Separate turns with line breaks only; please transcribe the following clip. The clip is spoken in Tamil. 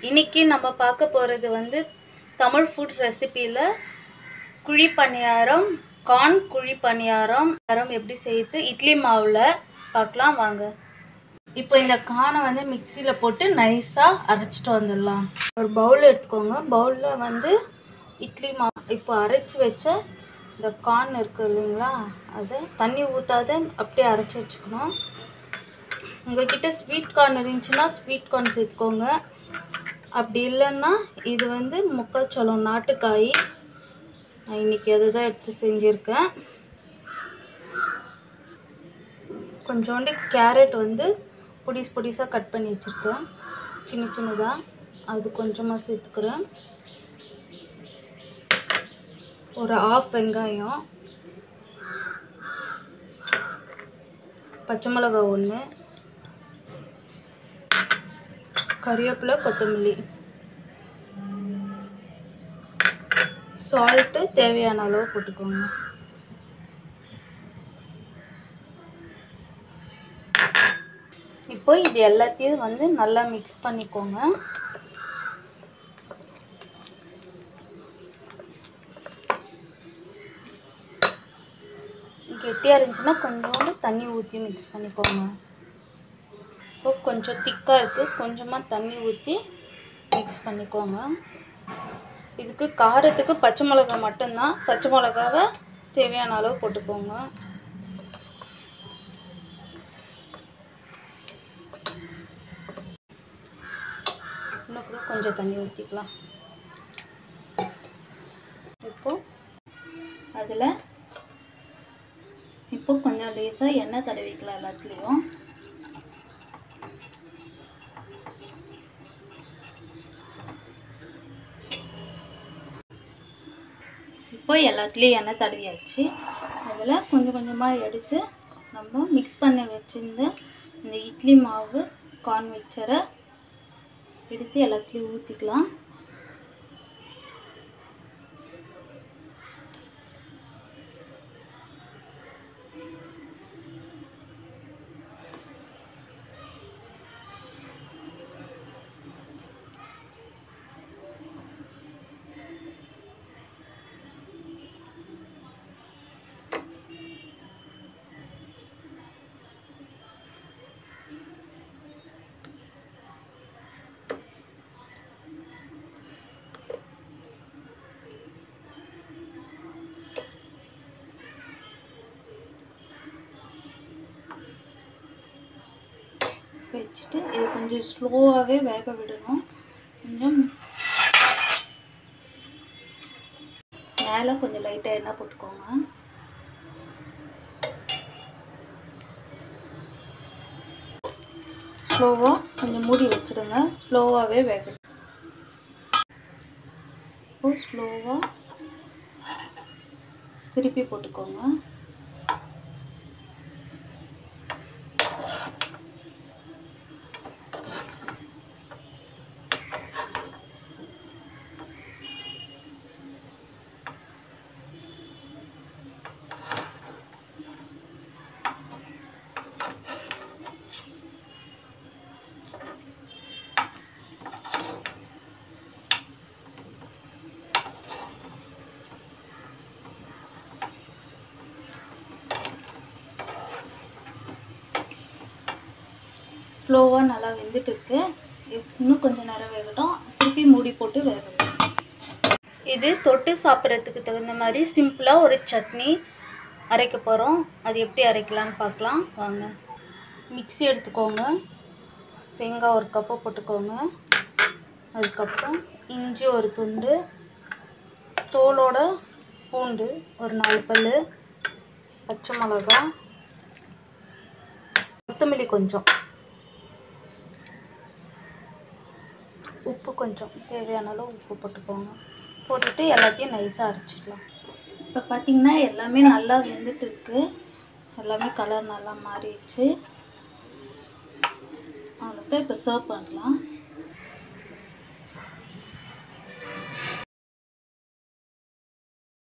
இன்னைக்கு நம்ம பார்க்க போகிறது வந்து தமிழ் ஃபுட் ரெசிபியில் குழி பணியாரம் கார்ன் குழி பணியாரம் பணியாரம் எப்படி செய்யுது இட்லி மாவில் பார்க்கலாம் வாங்க இப்போ இந்த கானை வந்து மிக்சியில் போட்டு நைஸாக அரைச்சிட்டு வந்துடலாம் ஒரு பவுல் எடுத்துக்கோங்க பவுலில் வந்து இட்லி மா இப்போ அரைச்சி வச்ச இந்த கார்ன் இருக்குது இல்லைங்களா அதை தண்ணி ஊற்றாத அப்படியே அரைச்சி வச்சுக்கணும் உங்ககிட்ட ஸ்வீட் கார்ன் இருந்துச்சுன்னா ஸ்வீட் கார்ன் சேர்த்துக்கோங்க அப்படி இல்லைன்னா இது வந்து முக்காச்சோளம் நாட்டுக்காய் நான் இன்னைக்கு அதுதான் எடுத்து செஞ்சுருக்கேன் கொஞ்சோண்டு கேரட் வந்து பொடிஸ் பொடிசாக கட் பண்ணி வச்சுருக்கேன் சின்ன சின்னதாக அது கொஞ்சமாக சேர்த்துக்கிறேன் ஒரு ஆஃப் வெங்காயம் பச்சை மிளகாய் ஒன்று கறிவேப்பிலை கொத்தமல்லி சால்ட்டு தேவையான அளவு போட்டுக்கோங்க இப்போ இது எல்லாத்தையும் வந்து நல்லா மிக்ஸ் பண்ணிக்கோங்க கெட்டியாக இருந்துச்சுன்னா கொஞ்சோண்டு தண்ணி ஊற்றி மிக்ஸ் பண்ணிக்கோங்க இப்போ கொஞ்சம் திக்காக இருக்குது கொஞ்சமாக தண்ணி ஊற்றி மிக்ஸ் பண்ணிக்கோங்க இதுக்கு காரத்துக்கு பச்சை மிளகா மட்டும்தான் பச்சை மிளகாவை தேவையான அளவு போட்டுக்கோங்க இன்னும் கூட கொஞ்சம் தண்ணி ஊற்றிக்கலாம் இப்போ அதில் இப்போ கொஞ்சம் லேசாக எண்ணெய் தடவிக்கலாம் எல்லாத்துலேயும் இப்போ எல்லாத்துலேயும் எண்ணெய் தடவியாச்சு அதில் கொஞ்சம் கொஞ்சமாக எடுத்து நம்ம மிக்ஸ் பண்ணி வச்சுருந்த இந்த இட்லி மாவு கார்ன் மிக்சரை எடுத்து எல்லாத்துலேயும் ஊற்றிக்கலாம் வச்சுட்டு இது கொஞ்சம் ஸ்லோவாகவே வேக விடணும் கொஞ்சம் மேலே கொஞ்சம் லைட்டாக எண்ணெய் போட்டுக்கோங்க ஸ்லோவாக கொஞ்சம் மூடி வச்சுடுங்க ஸ்லோவாகவே வேக இப்போ ஸ்லோவாக திருப்பி போட்டுக்கோங்க ஸ்லோவாக நல்லா வெந்துட்டு இருக்கு இன்னும் கொஞ்சம் நேரம் வேகட்டும் திருப்பி மூடி போட்டு வேகட்டும் இது தொட்டு சாப்பிட்றதுக்கு தகுந்த மாதிரி சிம்பிளாக ஒரு சட்னி அரைக்க போகிறோம் அது எப்படி அரைக்கலான்னு பார்க்கலாம் வாங்க மிக்ஸி எடுத்துக்கோங்க தேங்காய் ஒரு கப்பு போட்டுக்கோங்க அதுக்கப்புறம் இஞ்சி ஒரு துண்டு தோலோட பூண்டு ஒரு நாலு பல் பச்சை மிளகா கொத்தமல்லி கொஞ்சம் உப்பு கொஞ்சம் தேவையான அளவு உப்பு போட்டுக்கோங்க போட்டுட்டு எல்லாத்தையும் நைஸாக அரைச்சிடலாம் இப்போ பார்த்தீங்கன்னா எல்லாமே நல்லா வெந்துட்டு இருக்கு எல்லாமே கலர் நல்லா மாறிடுச்சு அவ்வளோதான் இப்போ சர்வ் பண்ணலாம்